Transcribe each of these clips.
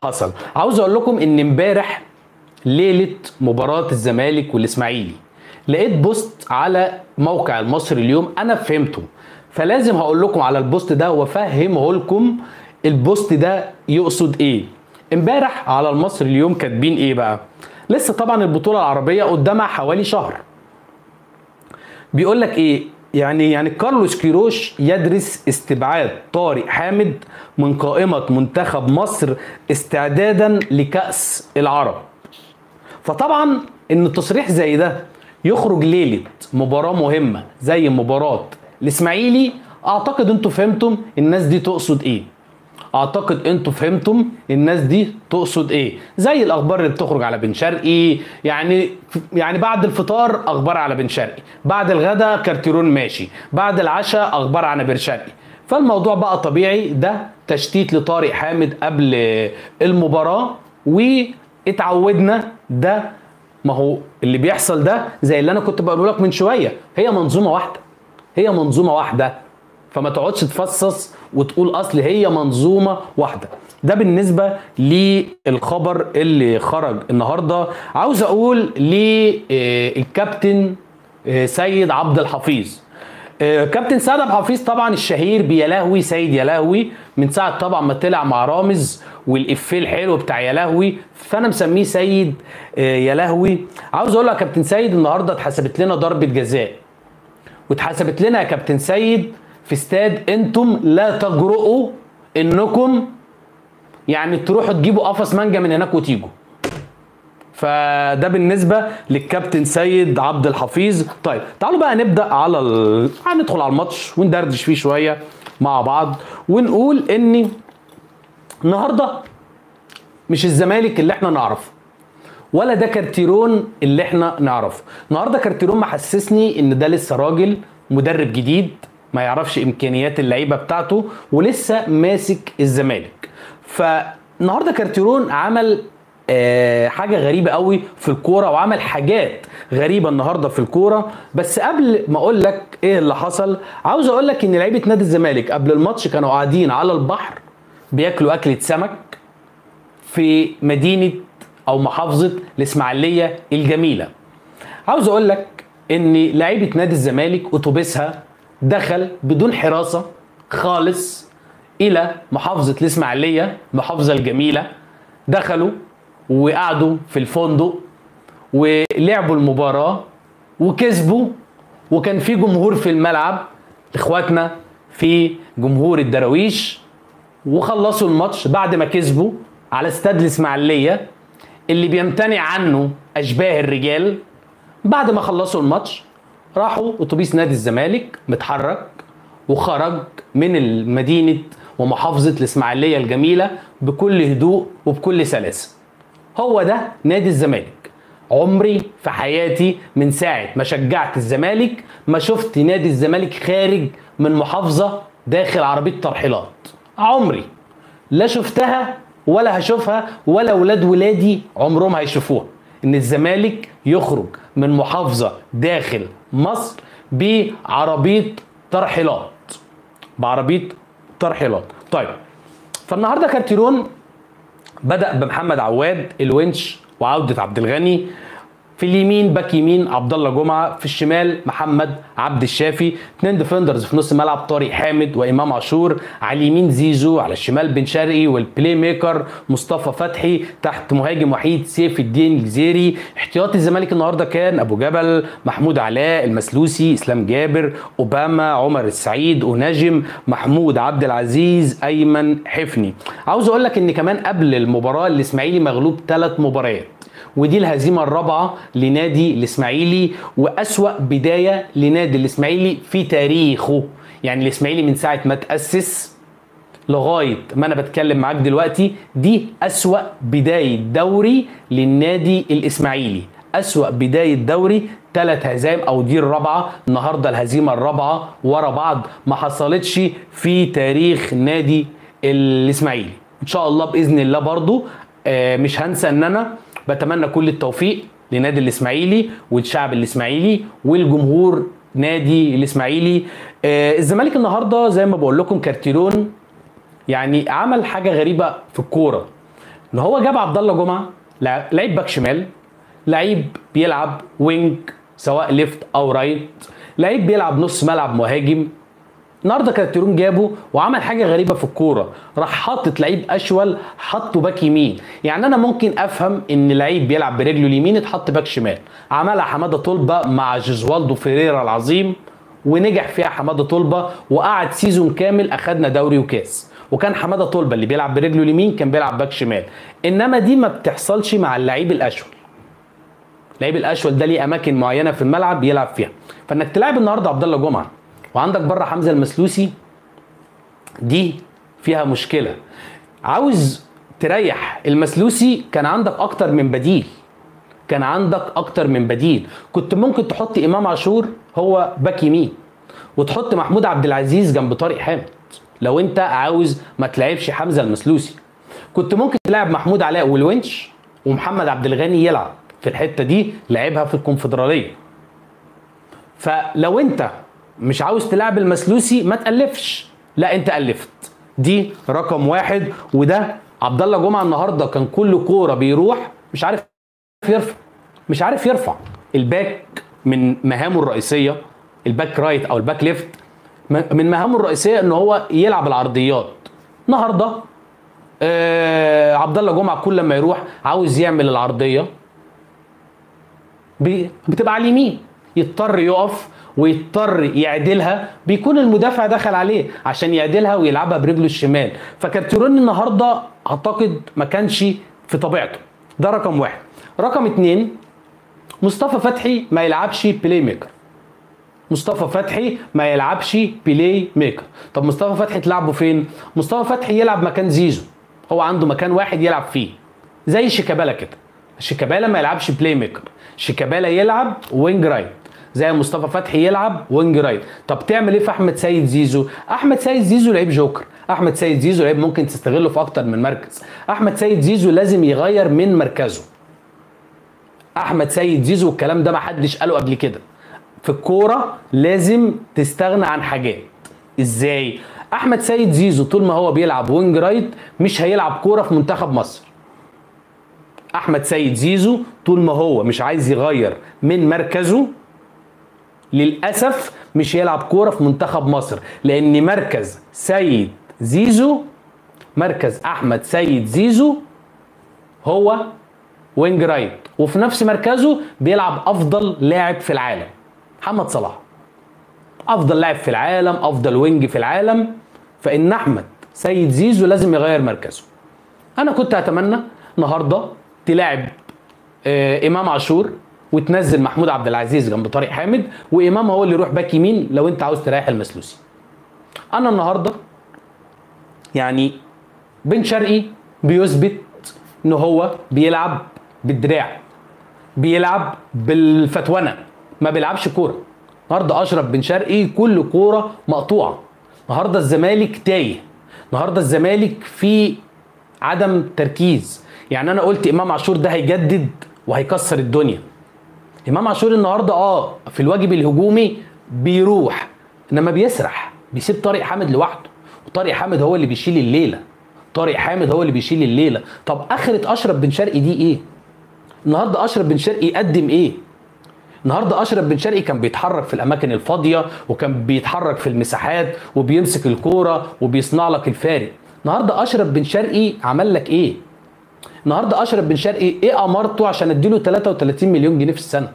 حصل عاوز اقول لكم ان امبارح ليله مباراه الزمالك والاسماعيلي لقيت بوست على موقع المصري اليوم انا فهمته فلازم هقول لكم على البوست ده وافهمه لكم البوست ده يقصد ايه امبارح على المصري اليوم كاتبين ايه بقى لسه طبعا البطوله العربيه قدامها حوالي شهر بيقول لك ايه يعني يعني كارلوس كيروش يدرس استبعاد طارق حامد من قائمة منتخب مصر استعدادا لكأس العرب فطبعا ان تصريح زي ده يخرج ليلة مباراة مهمة زي مباراة الاسماعيلي اعتقد انتوا فهمتم الناس دي تقصد ايه اعتقد انتوا فهمتم الناس دي تقصد ايه زي الاخبار اللي بتخرج على بن شرقي يعني يعني بعد الفطار اخبار على بن شرقي بعد الغداء كارتيرون ماشي بعد العشاء اخبار على بن شرقي فالموضوع بقى طبيعي ده تشتيت لطارق حامد قبل المباراه واتعودنا ده ما هو اللي بيحصل ده زي اللي انا كنت بقوله لك من شويه هي منظومه واحده هي منظومه واحده فما تقعدش تفصص وتقول اصل هي منظومه واحده ده بالنسبه للخبر اللي خرج النهارده عاوز اقول للكابتن سيد عبد الحفيظ كابتن سيد عبد الحفيظ طبعا الشهير بيا لهوي سيد يا لهوي من ساعه طبعا ما طلع مع رامز والافيه الحلو بتاع يا لهوي فانا مسميه سيد يا لهوي عاوز اقول لك يا كابتن سيد النهارده اتحسبت لنا ضربه جزاء واتحسبت لنا يا كابتن سيد في استاد انتم لا تجرؤوا انكم يعني تروحوا تجيبوا قفص مانجا من هناك وتيجوا فده بالنسبه للكابتن سيد عبد الحفيظ طيب تعالوا بقى نبدا على ال... هندخل على الماتش وندردش فيه شويه مع بعض ونقول ان النهارده مش الزمالك اللي احنا نعرفه ولا ده كارتيرون اللي احنا نعرفه النهارده كارتيرون محسسني ان ده لسه راجل مدرب جديد ما يعرفش امكانيات اللعيبه بتاعته ولسه ماسك الزمالك فالنهارده كارتيرون عمل آه حاجه غريبه قوي في الكوره وعمل حاجات غريبه النهارده في الكوره بس قبل ما اقول لك ايه اللي حصل عاوز اقول لك ان لعيبه نادي الزمالك قبل الماتش كانوا قاعدين على البحر بياكلوا اكله سمك في مدينه او محافظه الاسماعيليه الجميله عاوز اقول لك ان لعيبه نادي الزمالك اتوبيسها دخل بدون حراسه خالص الى محافظه الاسماعيليه المحافظه الجميله دخلوا وقعدوا في الفندق ولعبوا المباراه وكسبوا وكان في جمهور في الملعب اخواتنا في جمهور الدراويش وخلصوا الماتش بعد ما كسبوا على استاد الاسماعيليه اللي بيمتنع عنه اشباه الرجال بعد ما خلصوا الماتش راحوا اتوبيس نادي الزمالك متحرك وخرج من المدينه ومحافظه الاسماعيليه الجميله بكل هدوء وبكل سلاسه. هو ده نادي الزمالك. عمري في حياتي من ساعه ما شجعت الزمالك ما شفت نادي الزمالك خارج من محافظه داخل عربيه ترحيلات. عمري لا شفتها ولا هشوفها ولا ولاد ولادي عمرهم هيشوفوها. ان الزمالك يخرج من محافظه داخل مصر بعربيه ترحيلات بعربيه ترحيلات طيب فالنهارده كارتيرون بدا بمحمد عواد الونش وعوده عبد الغني في اليمين باك يمين عبد الله جمعه في الشمال محمد عبد الشافي اثنين ديفندرز في نص الملعب طارق حامد وامام عاشور على اليمين زيزو على الشمال بن شرقي والبلاي ميكر مصطفى فتحي تحت مهاجم وحيد سيف الدين الجزيري احتياطي الزمالك النهارده كان ابو جبل محمود علاء المسلوسي اسلام جابر اوباما عمر السعيد ونجم محمود عبد العزيز ايمن حفني عاوز اقول لك ان كمان قبل المباراه الاسماعيلي مغلوب ثلاث مباريات ودي الهزيمة الرابعة لنادي الإسماعيلي وأسوأ بداية لنادي الإسماعيلي في تاريخه يعني الإسماعيلي من ساعة ما تأسس لغاية ما أنا بتكلم معاك دلوقتي دي أسوأ بداية دوري للنادي الإسماعيلي أسوأ بداية دوري ثلاث هزائم أو دي الرابعة النهاردة الهزيمة الرابعة ورا بعض ما حصلتش في تاريخ نادي الإسماعيلي إن شاء الله بإذن الله برضو آه مش هنسى ان انا بتمنى كل التوفيق لنادي الاسماعيلي والشعب الاسماعيلي والجمهور نادي الاسماعيلي آه الزمالك النهارده زي ما بقول لكم كارتيرون يعني عمل حاجه غريبه في الكوره ان هو جاب عبد الله جمعه لع- لعيب باك شمال لعيب بيلعب وينج سواء ليفت او رايت لعيب بيلعب نص ملعب مهاجم النهارده كارتيرون جابه وعمل حاجه غريبه في الكوره راح حاطط لعيب اشول حطه باك يمين يعني انا ممكن افهم ان لعيب بيلعب برجله اليمين اتحط باك شمال عملها حماده طلبه مع جيزوالدو فيريرا العظيم ونجح فيها حماده طلبه وقعد سيزون كامل اخدنا دوري وكاس وكان حماده طلبه اللي بيلعب برجله اليمين كان بيلعب باك شمال انما دي ما بتحصلش مع اللعيب الاشول اللعيب الاشول ده ليه اماكن معينه في الملعب يلعب فيها فانك تلعب النهارده عبد الله جمعه وعندك بره حمزه المسلوسي دي فيها مشكله عاوز تريح المسلوسي كان عندك اكتر من بديل كان عندك اكتر من بديل كنت ممكن تحط امام عاشور هو باك يمين وتحط محمود عبد العزيز جنب طارق حامد لو انت عاوز ما تلعبش حمزه المسلوسي كنت ممكن تلعب محمود علاء والونش ومحمد عبد الغني يلعب في الحته دي لعبها في الكونفدراليه فلو انت مش عاوز تلعب المسلوسي ما تألفش لا انت ألفت دي رقم واحد وده عبد الله جمعه النهارده كان كل كوره بيروح مش عارف يرفع مش عارف يرفع الباك من مهامه الرئيسيه الباك رايت او الباك ليفت م- من مهامه الرئيسيه ان هو يلعب العرضيات النهارده آه عبد الله جمعه كل ما يروح عاوز يعمل العرضيه بي- بتبقى على اليمين يضطر يقف ويضطر يعدلها بيكون المدافع دخل عليه عشان يعدلها ويلعبها برجله الشمال فكارتيرون النهارده اعتقد ما كانش في طبيعته ده رقم واحد رقم اتنين مصطفى فتحي ما يلعبش بلاي ميكر مصطفى فتحي ما يلعبش بلاي ميكر طب مصطفى فتحي تلعبه فين مصطفى فتحي يلعب مكان زيزو هو عنده مكان واحد يلعب فيه زي شيكابالا كده شيكابالا ما يلعبش بلاي ميكر شيكابالا يلعب وينج رايت زي مصطفى فتحي يلعب وينج رايت طب تعمل ايه في احمد سيد زيزو احمد سيد زيزو لعيب جوكر احمد سيد زيزو لعيب ممكن تستغله في اكتر من مركز احمد سيد زيزو لازم يغير من مركزه احمد سيد زيزو الكلام ده ما حدش قاله قبل كده في الكوره لازم تستغنى عن حاجات ازاي احمد سيد زيزو طول ما هو بيلعب وينج رايت مش هيلعب كوره في منتخب مصر احمد سيد زيزو طول ما هو مش عايز يغير من مركزه للاسف مش هيلعب كوره في منتخب مصر لان مركز سيد زيزو مركز احمد سيد زيزو هو وينج رايت وفي نفس مركزه بيلعب افضل لاعب في العالم محمد صلاح افضل لاعب في العالم افضل وينج في العالم فان احمد سيد زيزو لازم يغير مركزه انا كنت اتمنى النهارده تلاعب آه امام عاشور وتنزل محمود عبد العزيز جنب طارق حامد وامام هو اللي يروح باك يمين لو انت عاوز تريح المسلوسي انا النهارده يعني بن شرقي بيثبت ان هو بيلعب بالدراع بيلعب بالفتونه ما بيلعبش كوره النهارده اشرف بن شرقي كل كوره مقطوعه النهارده الزمالك تايه النهارده الزمالك في عدم تركيز يعني انا قلت امام عاشور ده هيجدد وهيكسر الدنيا امام عاشور النهارده اه في الواجب الهجومي بيروح انما بيسرح بيسيب طارق حامد لوحده وطارق حامد هو اللي بيشيل الليله طارق حامد هو اللي بيشيل الليله طب اخره اشرف بن شرقي دي ايه النهارده اشرف بن شرقي قدم ايه النهارده اشرف بن شرقي كان بيتحرك في الاماكن الفاضيه وكان بيتحرك في المساحات وبيمسك الكوره وبيصنع لك الفارق النهارده اشرف بن شرقي عمل لك ايه النهارده اشرف بن شرقي ايه امارته عشان اديله 33 مليون جنيه في السنه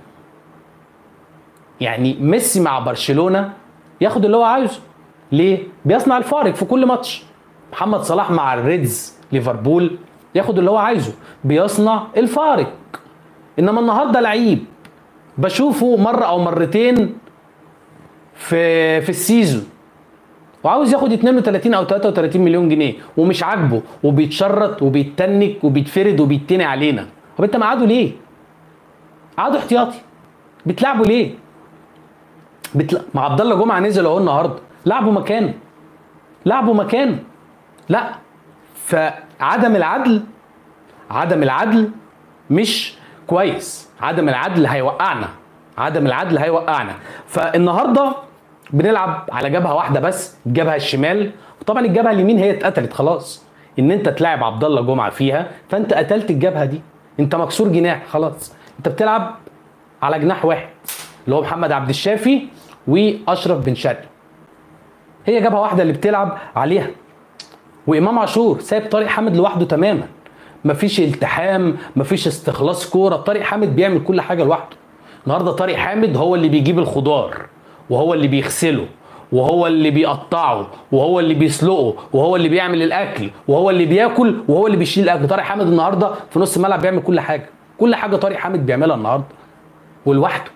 يعني ميسي مع برشلونه ياخد اللي هو عايزه ليه بيصنع الفارق في كل ماتش محمد صلاح مع الريدز ليفربول ياخد اللي هو عايزه بيصنع الفارق انما النهارده لعيب بشوفه مره او مرتين في في السيزون وعاوز ياخد 32 او 33 مليون جنيه ومش عاجبه وبيتشرط وبيتنك وبيتفرد وبيتني علينا طب انت مقعده ليه؟ قعدوا احتياطي بتلعبوا ليه؟ بتل... مع عبد الله جمعه نزل اهو النهارده لعبوا مكانه لعبوا مكانه لا فعدم العدل عدم العدل مش كويس عدم العدل هيوقعنا عدم العدل هيوقعنا فالنهارده بنلعب على جبهه واحده بس الجبهه الشمال وطبعا الجبهه اليمين هي اتقتلت خلاص ان انت تلاعب عبد الله جمعه فيها فانت قتلت الجبهه دي انت مكسور جناح خلاص انت بتلعب على جناح واحد اللي هو محمد عبد الشافي واشرف بن شرقي هي جبهه واحده اللي بتلعب عليها وامام عاشور سايب طارق حامد لوحده تماما مفيش التحام مفيش استخلاص كوره طارق حامد بيعمل كل حاجه لوحده النهارده طارق حامد هو اللي بيجيب الخضار وهو اللي بيغسله وهو اللي بيقطعه وهو اللي بيسلقه وهو اللي بيعمل الاكل وهو اللي بياكل وهو اللي بيشيل الاكل طارق حامد النهارده في نص الملعب بيعمل كل حاجه كل حاجه طارق حامد بيعملها النهارده ولوحده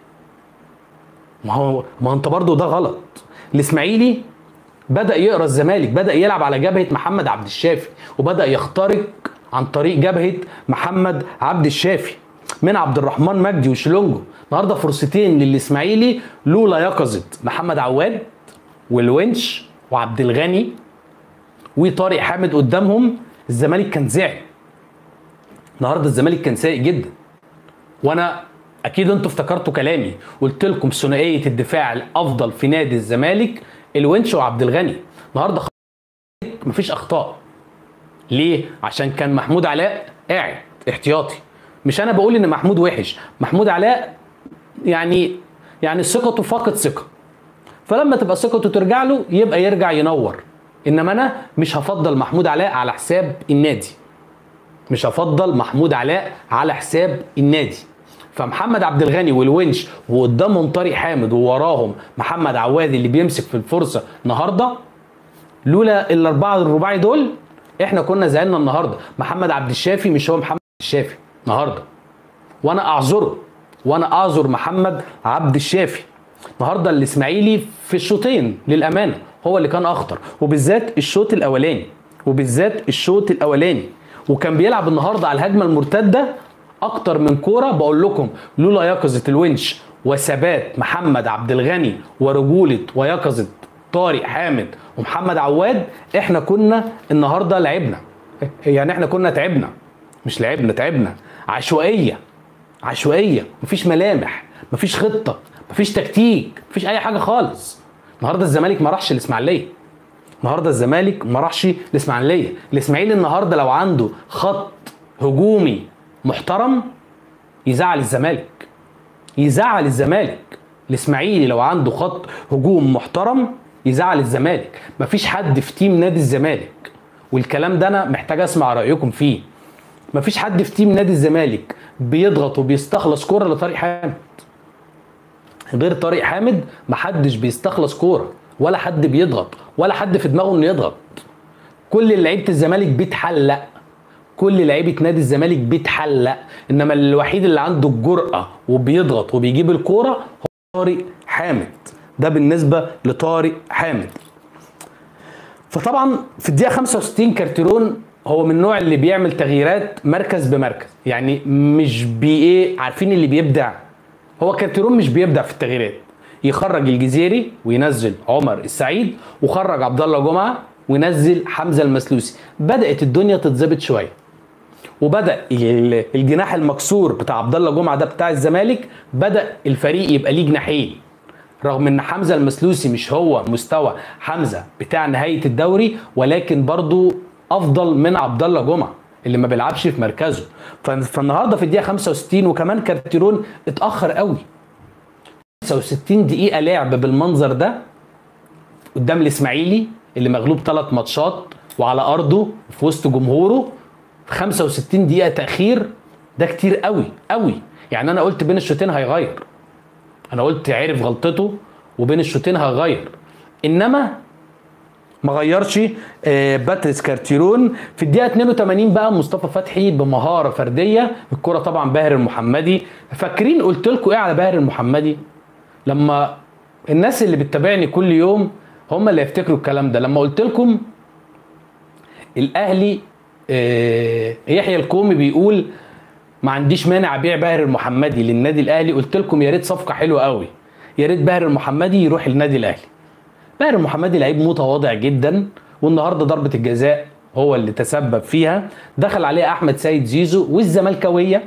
ما هو ما انت برضه ده غلط الاسماعيلي بدا يقرا الزمالك بدا يلعب على جبهه محمد عبد الشافي وبدا يخترق عن طريق جبهه محمد عبد الشافي من عبد الرحمن مجدي وشلونجو النهارده فرصتين للاسماعيلي لولا يقظه محمد عواد والونش وعبد الغني وطارق حامد قدامهم الزمالك كان زعل النهارده الزمالك كان سيء جدا وانا اكيد انتوا افتكرتوا كلامي قلت لكم ثنائيه الدفاع الافضل في نادي الزمالك الونش وعبد الغني النهارده مفيش اخطاء ليه عشان كان محمود علاء قاعد احتياطي مش انا بقول ان محمود وحش محمود علاء يعني يعني ثقته فقد ثقه فلما تبقى ثقته ترجع له يبقى يرجع ينور انما انا مش هفضل محمود علاء على حساب النادي مش هفضل محمود علاء على حساب النادي فمحمد عبد الغني والونش وقدامهم طارق حامد ووراهم محمد عواد اللي بيمسك في الفرصه النهارده لولا الاربعه الرباعي دول احنا كنا زعلنا النهارده محمد عبد الشافي مش هو محمد الشافي النهارده وانا اعذره وانا اعذر محمد عبد الشافي النهارده الاسماعيلي في الشوطين للامانه هو اللي كان اخطر وبالذات الشوط الاولاني وبالذات الشوط الاولاني وكان بيلعب النهارده على الهجمه المرتده اكتر من كوره بقول لكم لولا يقظه الونش وثبات محمد عبد الغني ورجوله ويقظه طارق حامد ومحمد عواد احنا كنا النهارده لعبنا يعني احنا كنا تعبنا مش لعبنا تعبنا عشوائيه عشوائيه مفيش ملامح مفيش خطه مفيش تكتيك مفيش اي حاجه خالص النهارده الزمالك ما راحش الاسماعيليه النهارده الزمالك ما راحش الاسماعيليه الاسماعيلي النهارده لو عنده خط هجومي محترم يزعل الزمالك يزعل الزمالك الاسماعيلي لو عنده خط هجوم محترم يزعل الزمالك مفيش حد في تيم نادي الزمالك والكلام ده انا محتاج اسمع رايكم فيه مفيش حد في تيم نادي الزمالك بيضغط وبيستخلص كوره لطارق حامد غير طارق حامد محدش بيستخلص كوره ولا حد بيضغط ولا حد في دماغه انه يضغط كل لعيبه الزمالك بيتحلق كل لعيبه نادي الزمالك بيتحلق انما الوحيد اللي عنده الجرأه وبيضغط وبيجيب الكوره هو طارق حامد ده بالنسبه لطارق حامد فطبعا في الدقيقه 65 كارتيرون هو من النوع اللي بيعمل تغييرات مركز بمركز يعني مش بايه عارفين اللي بيبدع هو كارتيرون مش بيبدع في التغييرات يخرج الجزيري وينزل عمر السعيد وخرج عبد الله جمعه وينزل حمزه المسلوسي بدات الدنيا تتظبط شويه وبدا الجناح المكسور بتاع عبد الله جمعه ده بتاع الزمالك بدا الفريق يبقى ليه جناحين رغم ان حمزه المسلوسي مش هو مستوى حمزه بتاع نهايه الدوري ولكن برضو افضل من عبد الله جمعه اللي ما بيلعبش في مركزه فالنهارده في الدقيقه 65 وكمان كارتيرون اتاخر قوي 65 دقيقه لعب بالمنظر ده قدام الاسماعيلي اللي مغلوب ثلاث ماتشات وعلى ارضه في وسط جمهوره في 65 دقيقه تاخير ده كتير قوي قوي يعني انا قلت بين الشوطين هيغير انا قلت عرف غلطته وبين الشوطين هيغير انما ما غيرش باتريس كارتيرون في الدقيقه 82 بقى مصطفى فتحي بمهاره فرديه الكره طبعا باهر المحمدي فاكرين قلت لكم ايه على باهر المحمدي لما الناس اللي بتتابعني كل يوم هم اللي يفتكروا الكلام ده لما قلت لكم الاهلي يحيى الكومي بيقول ما عنديش مانع ابيع باهر المحمدي للنادي الاهلي قلت لكم يا ريت صفقه حلوه قوي يا ريت باهر المحمدي يروح النادي الاهلي باهر المحمدي لعيب متواضع جدا والنهارده ضربه الجزاء هو اللي تسبب فيها دخل عليه احمد سيد زيزو والزملكاويه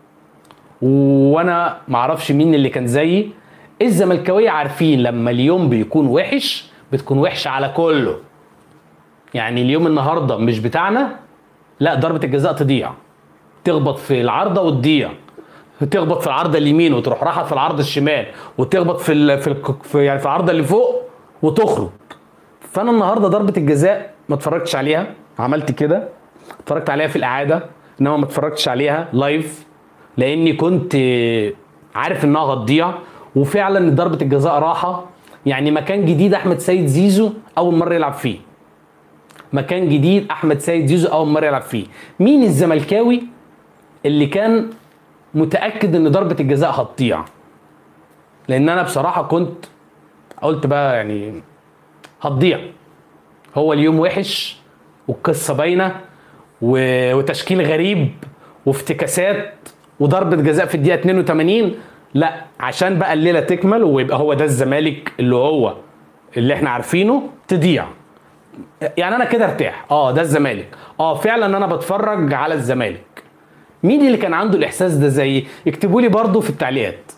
وانا معرفش مين اللي كان زيي الزملكاويه عارفين لما اليوم بيكون وحش بتكون وحشه على كله يعني اليوم النهارده مش بتاعنا لا ضربه الجزاء تضيع تخبط في العارضه وتضيع تخبط في العارضه اليمين وتروح رايحه في العارضه الشمال وتخبط في ال... في, ال... في يعني في العارضه اللي فوق وتخرج فانا النهارده ضربه الجزاء ما اتفرجتش عليها عملت كده اتفرجت عليها في الاعاده انما ما اتفرجتش عليها لايف لاني كنت عارف انها هتضيع وفعلا ضربه الجزاء راحه يعني مكان جديد احمد سيد زيزو اول مره يلعب فيه مكان جديد احمد سيد زيزو اول مره يلعب فيه مين الزملكاوي اللي كان متاكد ان ضربه الجزاء هتضيع لان انا بصراحه كنت قلت بقى يعني هتضيع هو اليوم وحش والقصه باينه و- وتشكيل غريب وافتكاسات وضربه جزاء في الدقيقه 82 لا عشان بقى الليله تكمل ويبقى هو ده الزمالك اللي هو اللي احنا عارفينه تضيع يعني انا كده ارتاح اه ده الزمالك اه فعلا انا بتفرج على الزمالك مين اللي كان عنده الاحساس ده زي اكتبوا لي برضو في التعليقات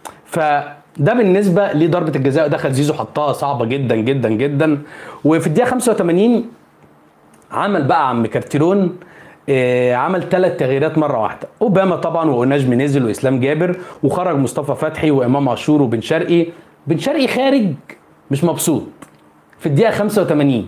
فده بالنسبه لضربه الجزاء دخل زيزو حطها صعبه جدا جدا جدا وفي الدقيقه 85 عمل بقى عم كارتيرون آه، عمل ثلاث تغييرات مره واحده اوباما طبعا ونجم نزل واسلام جابر وخرج مصطفى فتحي وامام عاشور وبن شرقي بن شرقي خارج مش مبسوط في الدقيقه 85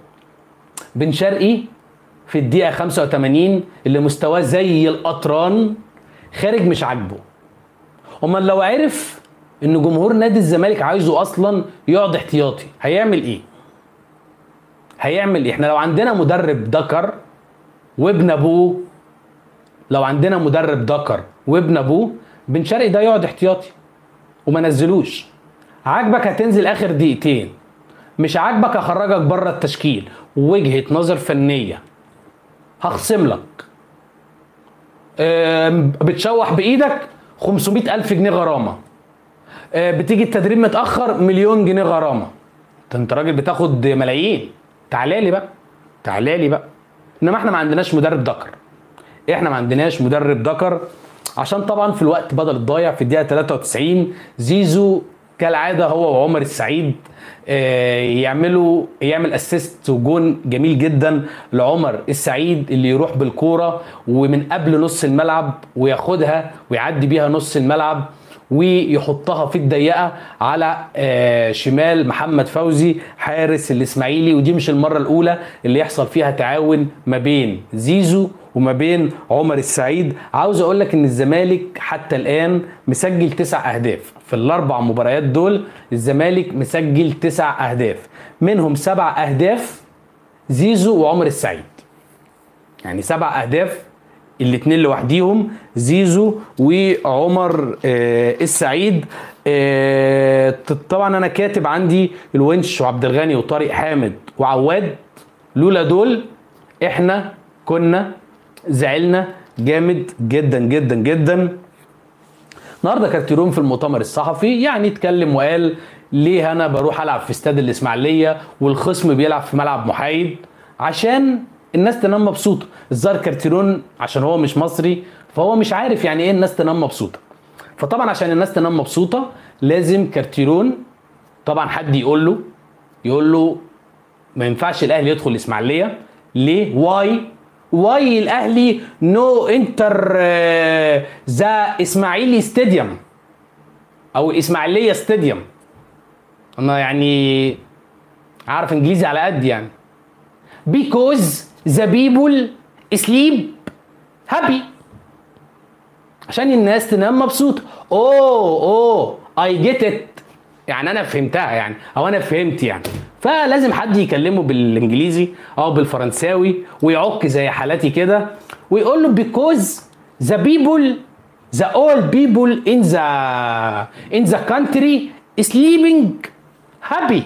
بن شرقي في الدقيقه 85 اللي مستواه زي القطران خارج مش عاجبه امال لو عرف ان جمهور نادي الزمالك عايزه اصلا يقعد احتياطي هيعمل ايه هيعمل ايه احنا لو عندنا مدرب ذكر وابن ابوه لو عندنا مدرب ذكر وابن ابوه بن شرقي ده يقعد احتياطي وما نزلوش عاجبك هتنزل اخر دقيقتين مش عاجبك هخرجك بره التشكيل وجهه نظر فنيه هخصم لك آم، بتشوح بايدك 500 الف جنيه غرامه آه، بتيجي التدريب متاخر مليون جنيه غرامه ده انت راجل بتاخد ملايين تعالى لي بقى تعالى لي بقى انما احنا ما عندناش مدرب ذكر احنا ما عندناش مدرب ذكر عشان طبعا في الوقت بدل الضايع في الدقيقه 93 زيزو كالعاده هو وعمر السعيد آه، يعملوا يعمل اسيست وجون جميل جدا لعمر السعيد اللي يروح بالكوره ومن قبل نص الملعب وياخدها ويعدي بيها نص الملعب ويحطها في الضيقه على آه، شمال محمد فوزي حارس الاسماعيلي ودي مش المره الاولى اللي يحصل فيها تعاون ما بين زيزو وما بين عمر السعيد عاوز اقول لك ان الزمالك حتى الان مسجل تسع اهداف في الاربع مباريات دول الزمالك مسجل تسع اهداف منهم سبع اهداف زيزو وعمر السعيد يعني سبع اهداف الاثنين لوحديهم زيزو وعمر آه السعيد آه طبعا انا كاتب عندي الونش وعبد الغني وطارق حامد وعواد لولا دول احنا كنا زعلنا جامد جدا جدا جدا النهارده كارتيرون في المؤتمر الصحفي يعني اتكلم وقال ليه انا بروح العب في استاد الاسماعيليه والخصم بيلعب في ملعب محايد عشان الناس تنام مبسوطه الظاهر كارتيرون عشان هو مش مصري فهو مش عارف يعني ايه الناس تنام مبسوطه فطبعا عشان الناس تنام مبسوطه لازم كارتيرون طبعا حد يقول له يقول له ما ينفعش الاهلي يدخل الاسماعيليه ليه واي واي الاهلي نو انتر ذا اسماعيلي ستاديوم او الاسماعيليه ستاديوم انا يعني عارف انجليزي على قد يعني because the people sleep happy عشان الناس تنام مبسوطه اوه اوه اي جيت ات يعني انا فهمتها يعني او انا فهمت يعني فلازم حد يكلمه بالانجليزي او بالفرنساوي ويعك زي حالاتي كده ويقول له because the people the all people in the in the country sleeping happy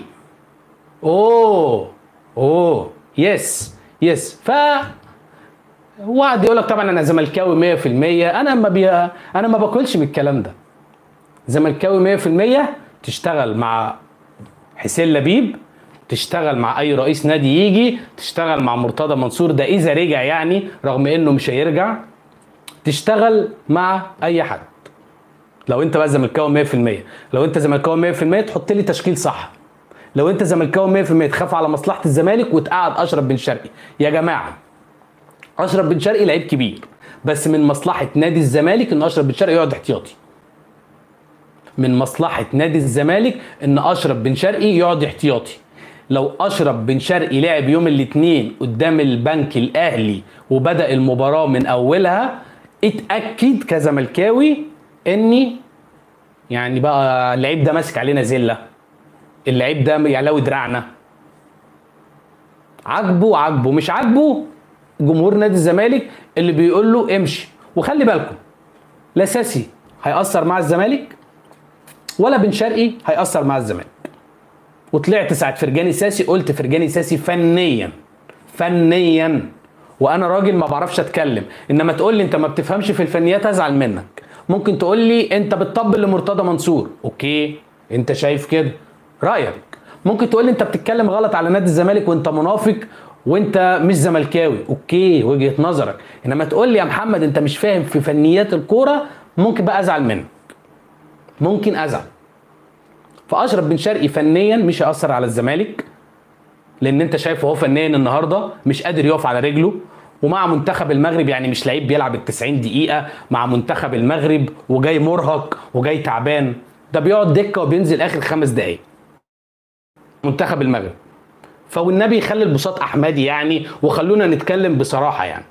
اوه اوه يس يس ف وقعد يقول لك طبعا انا زملكاوي 100% انا ما بي... انا ما باكلش من الكلام ده زملكاوي 100% تشتغل مع حسين لبيب تشتغل مع اي رئيس نادي يجي تشتغل مع مرتضى منصور ده اذا رجع يعني رغم انه مش هيرجع تشتغل مع اي حد لو انت بقى زملكاوي 100% لو انت زملكاوي 100% تحط لي تشكيل صح لو انت زملكاوي 100% تخاف على مصلحه الزمالك وتقعد اشرف بن شرقي يا جماعه اشرف بن شرقي لعيب كبير بس من مصلحه نادي الزمالك ان اشرف بن شرقي يقعد احتياطي من مصلحه نادي الزمالك ان اشرف بن شرقي يقعد احتياطي لو اشرف بن شرقي لعب يوم الاثنين قدام البنك الاهلي وبدا المباراه من اولها اتاكد كزملكاوي اني يعني بقى اللعيب ده ماسك علينا زله اللعيب ده يعلوي دراعنا عاجبه عاجبه مش عاجبه جمهور نادي الزمالك اللي بيقول له امشي وخلي بالكم لا ساسي هيأثر مع الزمالك ولا بن شرقي هيأثر مع الزمالك وطلعت ساعة فرجاني ساسي قلت فرجاني ساسي فنيا فنيا وانا راجل ما بعرفش اتكلم انما تقول لي انت ما بتفهمش في الفنيات ازعل منك ممكن تقول لي انت بتطبل لمرتضى منصور اوكي انت شايف كده رايك ممكن تقول لي انت بتتكلم غلط على نادي الزمالك وانت منافق وانت مش زملكاوي اوكي وجهه نظرك انما تقول لي يا محمد انت مش فاهم في فنيات الكوره ممكن بقى ازعل منك ممكن ازعل فاشرف بن شرقي فنيا مش هيأثر على الزمالك لان انت شايفه هو فنيا النهارده مش قادر يقف على رجله ومع منتخب المغرب يعني مش لعيب بيلعب ال 90 دقيقة مع منتخب المغرب وجاي مرهق وجاي تعبان ده بيقعد دكة وبينزل آخر خمس دقايق منتخب المغرب فوالنبي يخلي البساط أحمدي يعني وخلونا نتكلم بصراحة يعني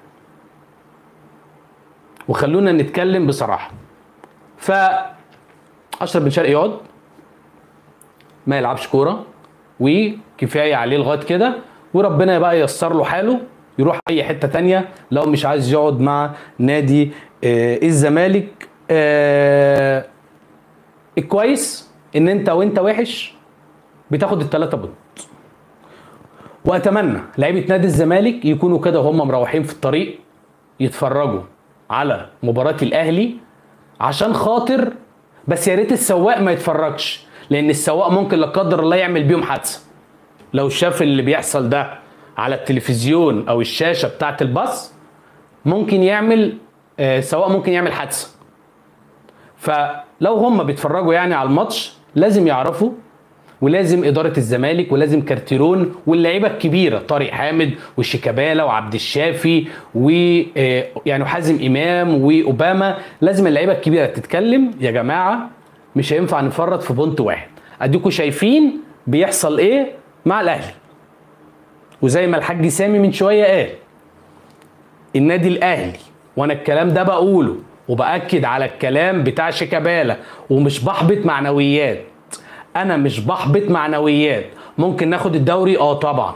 وخلونا نتكلم بصراحة ف أشرف بن شرقي يقعد ما يلعبش كورة وكفاية عليه لغاية كده وربنا بقى ييسر له حاله يروح اي حته تانية لو مش عايز يقعد مع نادي آه الزمالك آه الكويس ان انت وانت وحش بتاخد الثلاثه بونت واتمنى لعيبه نادي الزمالك يكونوا كده وهم مروحين في الطريق يتفرجوا على مباراه الاهلي عشان خاطر بس يا ريت السواق ما يتفرجش لان السواق ممكن لا قدر الله يعمل بيهم حادثه لو شاف اللي بيحصل ده على التلفزيون او الشاشه بتاعه الباص ممكن يعمل آه سواء ممكن يعمل حادثه فلو هم بيتفرجوا يعني على الماتش لازم يعرفوا ولازم اداره الزمالك ولازم كارتيرون واللعيبه الكبيره طارق حامد وشيكابالا وعبد الشافي و يعني حازم امام واوباما لازم اللعيبه الكبيره تتكلم يا جماعه مش هينفع نفرط في بونت واحد اديكم شايفين بيحصل ايه مع الاهلي وزي ما الحاج سامي من شويه قال النادي الاهلي وانا الكلام ده بقوله وباكد على الكلام بتاع شيكابالا ومش بحبط معنويات انا مش بحبط معنويات ممكن ناخد الدوري اه طبعا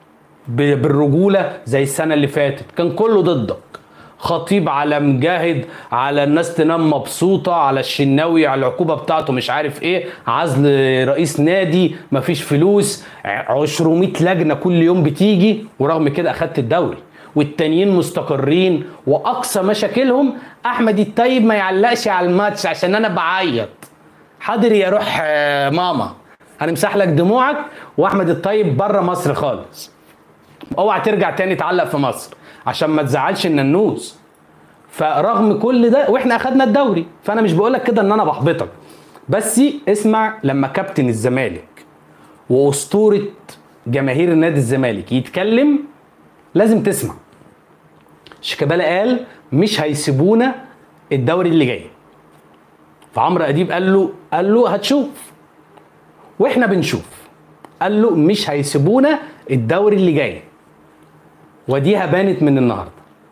بالرجوله زي السنه اللي فاتت كان كله ضدك خطيب على مجاهد على الناس تنام مبسوطه على الشناوي على العقوبه بتاعته مش عارف ايه عزل رئيس نادي مفيش فلوس 200 لجنه كل يوم بتيجي ورغم كده اخدت الدوري والتانيين مستقرين واقصى مشاكلهم احمد الطيب ما يعلقش على الماتش عشان انا بعيط حاضر يا روح ماما هنمسح لك دموعك واحمد الطيب بره مصر خالص اوعى ترجع تاني تعلق في مصر عشان ما تزعلش الننوس فرغم كل ده واحنا اخدنا الدوري فانا مش بقولك كده ان انا بحبطك بس اسمع لما كابتن الزمالك واسطوره جماهير نادي الزمالك يتكلم لازم تسمع شيكابالا قال مش هيسيبونا الدوري اللي جاي فعمرو اديب قال له قال له هتشوف واحنا بنشوف قال له مش هيسيبونا الدوري اللي جاي وديها بانت من النهارده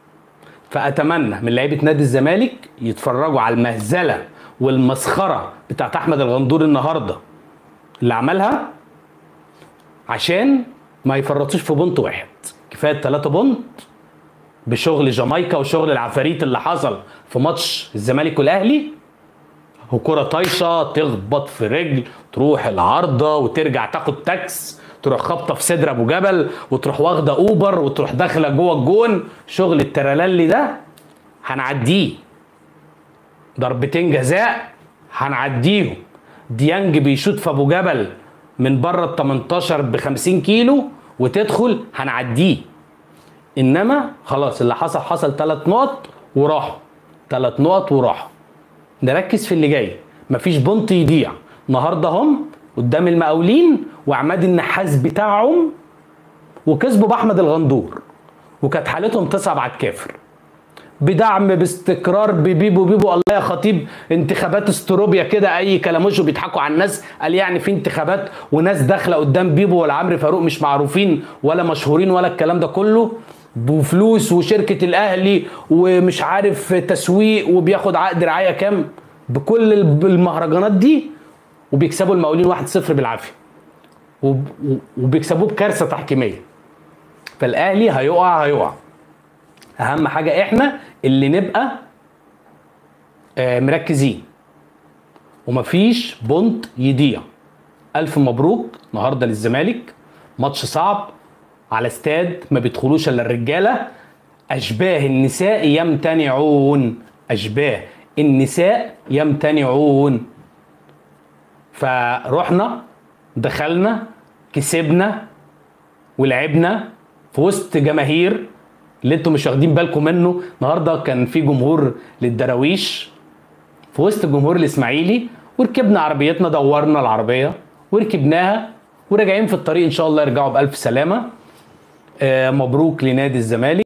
فاتمنى من لعيبه نادي الزمالك يتفرجوا على المهزله والمسخره بتاعت احمد الغندور النهارده اللي عملها عشان ما يفرطوش في بونت واحد كفايه ثلاثة بونت بشغل جامايكا وشغل العفاريت اللي حصل في ماتش الزمالك والاهلي وكرة طايشة تخبط في رجل تروح العارضة وترجع تاخد تاكس تروح خابطة في صدر أبو جبل وتروح واخدة أوبر وتروح داخلة جوه الجون شغل الترللي ده هنعديه ضربتين جزاء هنعديهم ديانج بيشوط في أبو جبل من بره ال 18 ب 50 كيلو وتدخل هنعديه انما خلاص اللي حصل حصل ثلاث نقط وراحوا ثلاث نقط وراحوا نركز في اللي جاي مفيش بونت يضيع النهارده هم قدام المقاولين وعماد النحاس بتاعهم وكسبوا باحمد الغندور وكانت حالتهم تصعب على الكافر بدعم باستقرار ببيبو بيبو الله يا خطيب انتخابات استروبيا كده اي كلاموش وبيضحكوا على الناس قال يعني في انتخابات وناس داخله قدام بيبو ولا عمرو فاروق مش معروفين ولا مشهورين ولا الكلام ده كله بفلوس وشركه الاهلي ومش عارف تسويق وبياخد عقد رعايه كام بكل المهرجانات دي وبيكسبوا المقاولين 1-0 بالعافيه وب- وبيكسبوه بكارثه تحكيميه فالاهلي هيقع هيقع اهم حاجه احنا اللي نبقى آه، مركزين ومفيش بونت يضيع الف مبروك النهارده للزمالك ماتش صعب على استاد ما بيدخلوش الا الرجاله اشباه النساء يمتنعون اشباه النساء يمتنعون فروحنا دخلنا كسبنا ولعبنا في وسط جماهير اللي انتم مش واخدين بالكم منه النهارده كان في جمهور للدراويش في وسط الجمهور الاسماعيلي وركبنا عربيتنا دورنا العربيه وركبناها وراجعين في الطريق ان شاء الله يرجعوا بالف سلامه آه، مبروك لنادي الزمالك